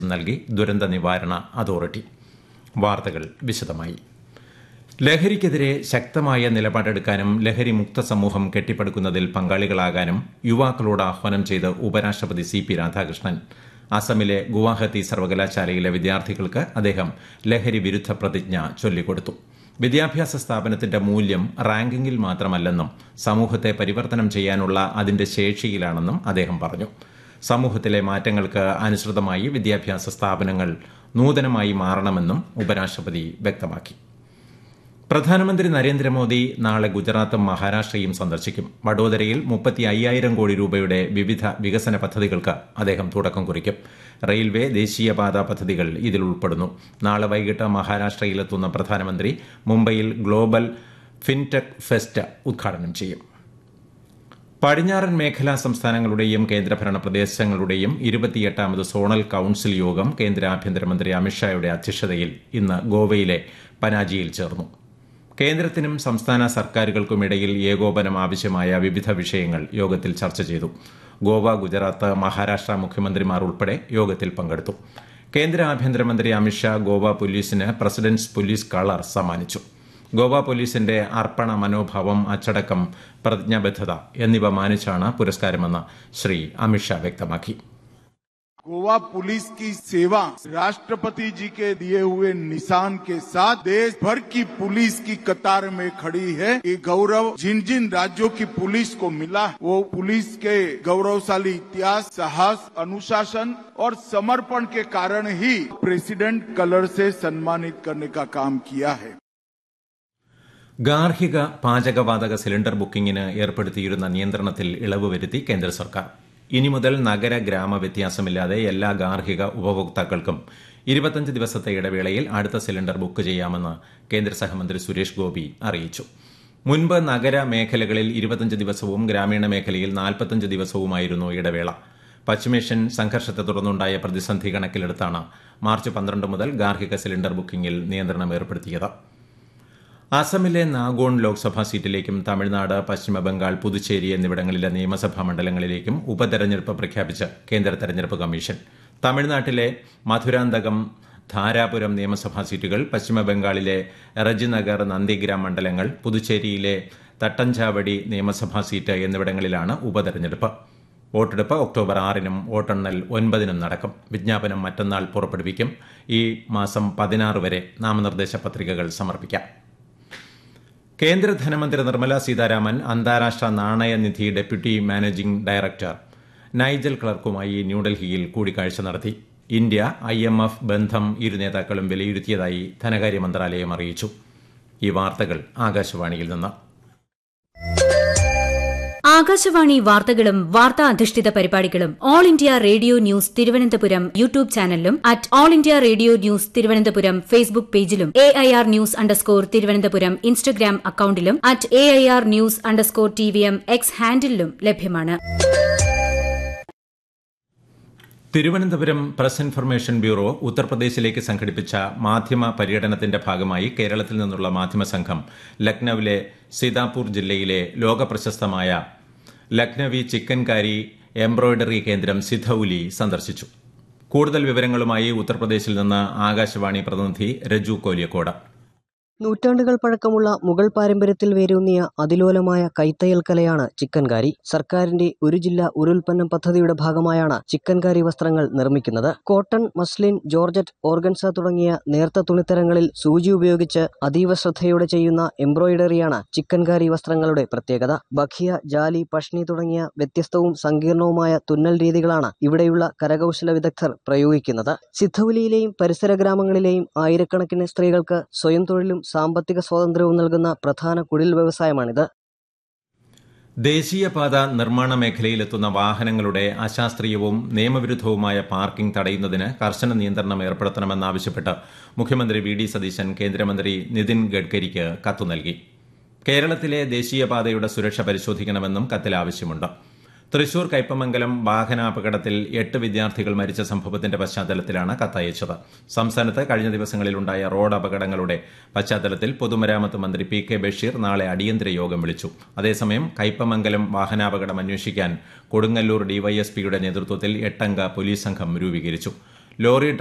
നൽകി ദുരന്ത നിവാരണ അതോറിറ്റി വാർത്തകൾ വിശദമായി ലഹരിക്കെതിരെ ശക്തമായ നിലപാടെടുക്കാനും ലഹരി മുക്ത സമൂഹം കെട്ടിപ്പടുക്കുന്നതിൽ പങ്കാളികളാകാനും യുവാക്കളോട് ആഹ്വാനം ചെയ്ത് ഉപരാഷ്ട്രപതി സി പി രാധാകൃഷ്ണൻ അസമിലെ ഗുവാഹത്തി സർവകലാശാലയിലെ വിദ്യാർത്ഥികൾക്ക് അദ്ദേഹം ലഹരി വിരുദ്ധ പ്രതിജ്ഞ ചൊല്ലിക്കൊടുത്തു വിദ്യാഭ്യാസ സ്ഥാപനത്തിന്റെ മൂല്യം റാങ്കിങ്ങിൽ മാത്രമല്ലെന്നും സമൂഹത്തെ പരിവർത്തനം ചെയ്യാനുള്ള അതിന്റെ ശേഷിയിലാണെന്നും അദ്ദേഹം പറഞ്ഞു സമൂഹത്തിലെ മാറ്റങ്ങൾക്ക് അനുസൃതമായി വിദ്യാഭ്യാസ സ്ഥാപനങ്ങൾ നൂതനമായി മാറണമെന്നും ഉപരാഷ്ട്രപതി വ്യക്തമാക്കി പ്രധാനമന്ത്രി നരേന്ദ്രമോദി നാളെ ഗുജറാത്തും മഹാരാഷ്ട്രയും സന്ദർശിക്കും വഡോദരയിൽ മുപ്പത്തി അയ്യായിരം കോടി രൂപയുടെ വിവിധ വികസന പദ്ധതികൾക്ക് അദ്ദേഹം തുടക്കം കുറിക്കും റെയിൽവേ ദേശീയപാത പദ്ധതികൾ ഇതിൽ ഉൾപ്പെടുന്നു നാളെ വൈകിട്ട് മഹാരാഷ്ട്രയിലെത്തുന്ന പ്രധാനമന്ത്രി മുംബൈയിൽ ഗ്ലോബൽ ഫിൻടെക് ഫെസ്റ്റ് ഉദ്ഘാടനം ചെയ്യും പടിഞ്ഞാറൻ മേഖലാ സംസ്ഥാനങ്ങളുടെയും കേന്ദ്രഭരണ പ്രദേശങ്ങളുടെയും ഇരുപത്തിയെട്ടാമത് സോണൽ കൌൺസിൽ യോഗം കേന്ദ്ര ആഭ്യന്തരമന്ത്രി അമിത്ഷായുടെ അധ്യക്ഷതയിൽ ഇന്ന് ഗോവയിലെ പനാജിയിൽ ചേർന്നു കേന്ദ്രത്തിനും സംസ്ഥാന സർക്കാരുകൾക്കുമിടയിൽ ഏകോപനം ആവശ്യമായ വിവിധ വിഷയങ്ങൾ യോഗത്തിൽ ചർച്ച ചെയ്തു ഗോവ ഗുജറാത്ത് മഹാരാഷ്ട്ര മുഖ്യമന്ത്രിമാർ ഉൾപ്പെടെ യോഗത്തിൽ പങ്കെടുത്തു കേന്ദ്ര ആഭ്യന്തരമന്ത്രി അമിത്ഷാ ഗോവ പോലീസിന് പ്രസിഡന്റ്സ് പോലീസ് കളർ സമ്മാനിച്ചു ഗോവ പോലീസിന്റെ അർപ്പണ മനോഭാവം അച്ചടക്കം പ്രതിജ്ഞാബദ്ധത എന്നിവ മാനിച്ചാണ് പുരസ്കാരമെന്ന് ശ്രീ അമിത്ഷാ വ്യക്തമാക്കി गोवा पुलिस की सेवा राष्ट्रपति जी के दिए हुए निशान के साथ देश भर की पुलिस की कतार में खड़ी है ये गौरव जिन जिन राज्यों की पुलिस को मिला वो पुलिस के गौरवशाली इतिहास साहस अनुशासन और समर्पण के कारण ही प्रेसिडेंट कलर से सम्मानित करने का काम किया है ഗാർഹിക പാചകവാതക സിലിണ്ടർ ബുക്കിംഗിന് ഏർപ്പെടുത്തിയിരുന്ന നിയന്ത്രണത്തിൽ ഇളവ് വരുത്തി കേന്ദ്ര സർക്കാർ ഇനി മുതൽ നഗര ഗ്രാമ വ്യത്യാസമില്ലാതെ എല്ലാ ഗാർഹിക ഉപഭോക്താക്കൾക്കും ഇരുപത്തഞ്ച് ദിവസത്തെ ഇടവേളയിൽ അടുത്ത സിലിണ്ടർ ബുക്ക് ചെയ്യാമെന്ന് കേന്ദ്ര സഹമന്ത്രി സുരേഷ് ഗോപി അറിയിച്ചു മുൻപ് നഗര മേഖലകളിൽ ഇരുപത്തഞ്ച് ദിവസവും ഗ്രാമീണ മേഖലയിൽ നാൽപ്പത്തഞ്ച് ദിവസവുമായിരുന്നു ഇടവേള പശ്ചിമേഷ്യൻ സംഘർഷത്തെ തുടർന്നുണ്ടായ പ്രതിസന്ധി കണക്കിലെടുത്താണ് മാർച്ച് പന്ത്രണ്ട് മുതൽ ഗാർഹിക സിലിണ്ടർ ബുക്കിംഗിൽ നിയന്ത്രണം ഏർപ്പെടുത്തിയത് അസമിലെ നാഗോൺ ലോക്സഭാ സീറ്റിലേക്കും തമിഴ്നാട് പശ്ചിമബംഗാൾ പുതുച്ചേരി എന്നിവിടങ്ങളിലെ നിയമസഭാ മണ്ഡലങ്ങളിലേക്കും ഉപതെരഞ്ഞെടുപ്പ് പ്രഖ്യാപിച്ച് കേന്ദ്ര തെരഞ്ഞെടുപ്പ് കമ്മീഷൻ തമിഴ്നാട്ടിലെ മധുരാന്തകം ധാരാപുരം നിയമസഭാ സീറ്റുകൾ പശ്ചിമബംഗാളിലെ റജിനഗർ നന്ദിഗ്രാം മണ്ഡലങ്ങൾ പുതുച്ചേരിയിലെ തട്ടഞ്ചാവടി നിയമസഭാ സീറ്റ് എന്നിവിടങ്ങളിലാണ് ഉപതെരഞ്ഞെടുപ്പ് വോട്ടെടുപ്പ് ഒക്ടോബർ ആറിനും വോട്ടെണ്ണൽ ഒൻപതിനും നടക്കും വിജ്ഞാപനം മറ്റന്നാൾ പുറപ്പെടുവിക്കും ഈ മാസം പതിനാറ് വരെ നാമനിർദ്ദേശ പത്രികകൾ സമർപ്പിക്കാം കേന്ദ്ര ധനമന്ത്രി നിർമ്മല സീതാരാമൻ അന്താരാഷ്ട്ര നാണയനിധി ഡെപ്യൂട്ടി മാനേജിംഗ് ഡയറക്ടർ നൈജൽ ക്ലർക്കുമായി ന്യൂഡൽഹിയിൽ കൂടിക്കാഴ്ച നടത്തി ഇന്ത്യ ഐ എം എഫ് ബന്ധം ഇരു നേതാക്കളും വിലയിരുത്തിയതായി ധനകാര്യ മന്ത്രാലയം അറിയിച്ചു ഈ വാർത്തകൾ ആകാശവാണിയിൽ നിന്ന് ആകാശവാണി വാർത്തകളും വാർത്താ അധിഷ്ഠിത പരിപാടികളും all India radio news Thiruvananthapuram YouTube ചാനലിലും at all India radio news Thiruvananthapuram Facebook പേജിലും A I R news underscore Thiruvananthapuram Instagram അക്കൌണ്ടിലും at A I R news underscore T V M X ഹാൻഡിലും ലഭ്യമാണ് തിരുവനന്തപുരം പ്രസ് ഇൻഫർമേഷൻ ബ്യൂറോ ഉത്തർപ്രദേശിലേക്ക് സംഘടിപ്പിച്ച മാധ്യമ പര്യടനത്തിന്റെ ഭാഗമായി കേരളത്തിൽ നിന്നുള്ള മാധ്യമ സംഘം ലക്നൌവിലെ സീതാപൂർ ജില്ലയിലെ ലോകപ്രശസ്തമായ ലക്നവി ചിക്കൻകാരി എംബ്രോയ്ഡറി കേന്ദ്രം സിധൌലി സന്ദർശിച്ചു കൂടുതൽ വിവരങ്ങളുമായി ഉത്തർപ്രദേശിൽ നിന്ന് ആകാശവാണി പ്രതിനിധി രജു കോലിയക്കോട് നൂറ്റാണ്ടുകൾ പഴക്കമുള്ള മുഗൾ പാരമ്പര്യത്തിൽ വേരൂന്നിയ അതിലോലമായ കൈത്തയ്യൽ കലയാണ് ചിക്കൻകാരി സർക്കാരിന്റെ ഒരു ജില്ല ഒരു ഉൽപ്പന്നം പദ്ധതിയുടെ ഭാഗമായാണ് ചിക്കൻകാരി വസ്ത്രങ്ങൾ നിർമ്മിക്കുന്നത് കോട്ടൺ മസ്ലിൻ ജോർജറ്റ് ഓർഗൻസ തുടങ്ങിയ നേർത്ത തുണിത്തരങ്ങളിൽ സൂചി ഉപയോഗിച്ച് അതീവ ശ്രദ്ധയോടെ ചെയ്യുന്ന എംബ്രോയിഡറിയാണ് ചിക്കൻകാരി വസ്ത്രങ്ങളുടെ പ്രത്യേകത ബഖിയ ജാലി പഷ്ണി തുടങ്ങിയ വ്യത്യസ്തവും സങ്കീർണവുമായ തുന്നൽ രീതികളാണ് ഇവിടെയുള്ള കരകൗശല വിദഗ്ധർ പ്രയോഗിക്കുന്നത് സിദ്ധൌലിയിലെയും പരിസര ഗ്രാമങ്ങളിലെയും ആയിരക്കണക്കിന് സ്ത്രീകൾക്ക് സ്വയം തൊഴിലും സാമ്പത്തിക സ്വാതന്ത്ര്യവും നൽകുന്ന പ്രധാന കുടിൽ വ്യവസായമാണിത് ദേശീയപാത നിർമ്മാണ മേഖലയിലെത്തുന്ന വാഹനങ്ങളുടെ അശാസ്ത്രീയവും നിയമവിരുദ്ധവുമായ പാർക്കിംഗ് തടയുന്നതിന് കർശന നിയന്ത്രണം ഏർപ്പെടുത്തണമെന്നാവശ്യപ്പെട്ട് മുഖ്യമന്ത്രി വി ഡി സതീശൻ കേന്ദ്രമന്ത്രി നിതിൻ ഗഡ്കരിക്ക് കത്തു നൽകി കേരളത്തിലെ ദേശീയപാതയുടെ സുരക്ഷ പരിശോധിക്കണമെന്നും കത്തിൽ ആവശ്യമുണ്ട് തൃശൂർ കയ്പമംഗലം വാഹനാപകടത്തിൽ എട്ട് വിദ്യാർത്ഥികൾ മരിച്ച സംഭവത്തിന്റെ പശ്ചാത്തലത്തിലാണ് കത്തയച്ചത് സംസ്ഥാനത്ത് കഴിഞ്ഞ ദിവസങ്ങളിലുണ്ടായ റോഡ് അപകടങ്ങളുടെ പശ്ചാത്തലത്തിൽ പൊതുമരാമത്ത് മന്ത്രി പി കെ ബഷീർ നാളെ അടിയന്തര യോഗം വിളിച്ചു അതേസമയം കയ്പമംഗലം വാഹനാപകടം അന്വേഷിക്കാൻ കൊടുങ്ങല്ലൂർ ഡിവൈഎസ്പിയുടെ നേതൃത്വത്തിൽ എട്ടംഗ പോലീസ് സംഘം രൂപീകരിച്ചു ലോറി